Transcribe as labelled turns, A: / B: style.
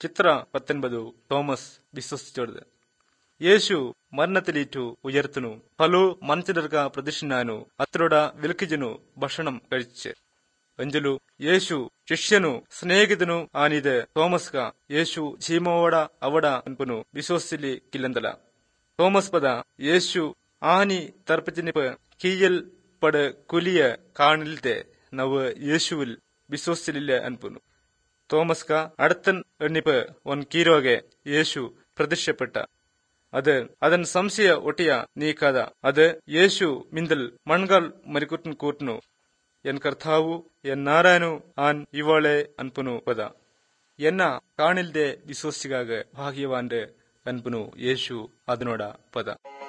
A: ചിത്ര പത്തൊൻപതു Thomas വിശ്വസിച്ചോടത് യേശു മരണത്തിലേറ്റു ഉയർത്തുന്നു പലു മനുഷ്യർക്ക പ്രതിഷ്ഠനാನು അത്രോಡ വിൽക്കിജನು ഭക്ഷണം കഴിച്ച് ಅಂಜಲು ಯೇಸು ಶಿಷ್ಯನು ಸ್ನೇಹಿತನು ಆನಿದೆ ಥೋಮಸ್ಗ ಯೇಸು ಜೀಮೋವಡ ಅವಡ ಅನ್ಪನು ವಿಶ್ವಸಿಲಿ ಕಿಲ್ಲಂದಲ തോമസ് പദ യേശു ആനി തർപ്പത്തിനിപ്പ് കീയൽ പട് കുലിയ കാണിലത്തെ നവ് യേശുവിൽ വിശ്വസിച്ചില്ല അൻപുന്നു തോമസ്ക അടുത്തൻ എണ്ണിപ്പ് ഒൻ കീരോಗೆ യേശു പ്രത്യക്ഷപ്പെട്ട അത് ಅದನ್ ಸಂಶಯ ಒಟಿಯ ನೀಕಾದ അത് യേശു മിന്തൽ മൺകാൽ മരിക്കുട്ടൻ കൂട്ടുന്നു എൻ കർത്താവു എൻ നാരായണു ആൻ ഇവളെ അൻപുನು പದ ಎನ್ನ ಕಾಣಿಲ್ದೆ ವಿಶ್ವಸಿಗಾಗ ಭಾಗ್ಯವಾನ್ರೆ ಅನ್ಪನು ಯೇಸು ಅದನೋಡ ಪದ